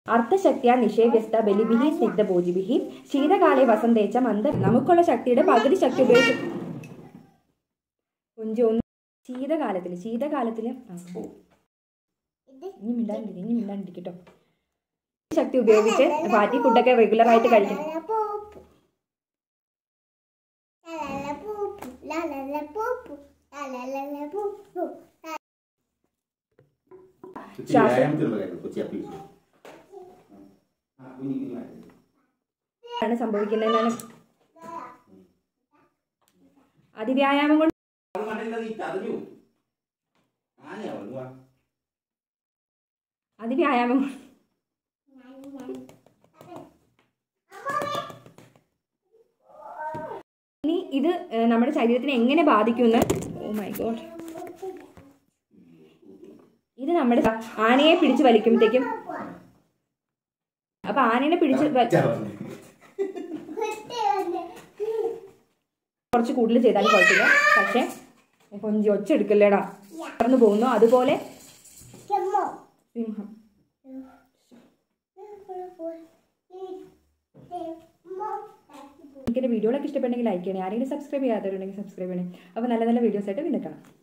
അർത്ഥശക്തിയാ നിഷേവ്യസ്ത ബലിഭിഹി സ്നിഗ്ധഭോജിഭിഹി ശീതകാലെ വസന്തേച്ച മന്ദ നമുക്കുള്ള ശക്തിയുടെ പകുതി ശക്തി ഉപയോഗിച്ച് കുഞ്ചു ഒന്ന് ശീതകാലത്തിൽ ശീതകാലത്തിൽ ഇനി മിണ്ടാണ്ടിരിക്കും ഇനി മിണ്ടാണ്ടിരിക്കട്ടോ ശക്തി ഉപയോഗിച്ച് പാറ്റി ഫുഡൊക്കെ റെഗുലർ ആയിട്ട് കഴിക്കണം കൊച്ചി വ്യായാമത്തിലുള്ള കാര്യം കൊച്ചി അപ്പീൽ ആ കുഞ്ഞി കുഞ്ഞി മാറ്റി. ആണ് സംഭവിക്കുന്നതെന്നാണ് അതിവ്യായാമം കൊണ്ട് അത് കണ്ടില്ല നീ ചതഞ്ഞു ആനയാ വന്നു വാ അതിവ്യായാമം കൊണ്ട് ഇനി ഇത് ഏഹ്, നമ്മുടെ ശരീരത്തിനെ എങ്ങനെ ബാധിക്കുമെന്ന് ഓ മൈ ഗോഡ് ഇത് നമ്മുടെ ആനയെ പിടിച്ച് വലിക്കുമ്പോഴത്തേക്കും അപ്പൊ ആനയെ പിടിച്ച് വ- ചതഞ്ഞു. കുറച്ച് കൂടുതൽ ചെയ്താലും കുഴപ്പമില്ല പക്ഷെ കൊഞ്ചി ഒച്ചെടുക്കല്ലേടാ പറന്നു പോകുന്നു അതുപോലെ സിംഹം എനിക്ക് എൻ്റെ വീഡിയോകളൊക്കെ ഇഷ്ടപ്പെട്ടെങ്കിൽ ലൈക്ക് ചെയ്യണേ ആരെങ്കിലും സബ്സ്ക്രൈബ് ചെയ്യാത്തവരുണ്ടെങ്കിൽ സബ്സ്ക്രൈബ് ചെയ്യണേ അപ്പോൾ നല്ല നല്ല വീഡിയോസ് ആയിട്ട് പിന്നെ കാണാം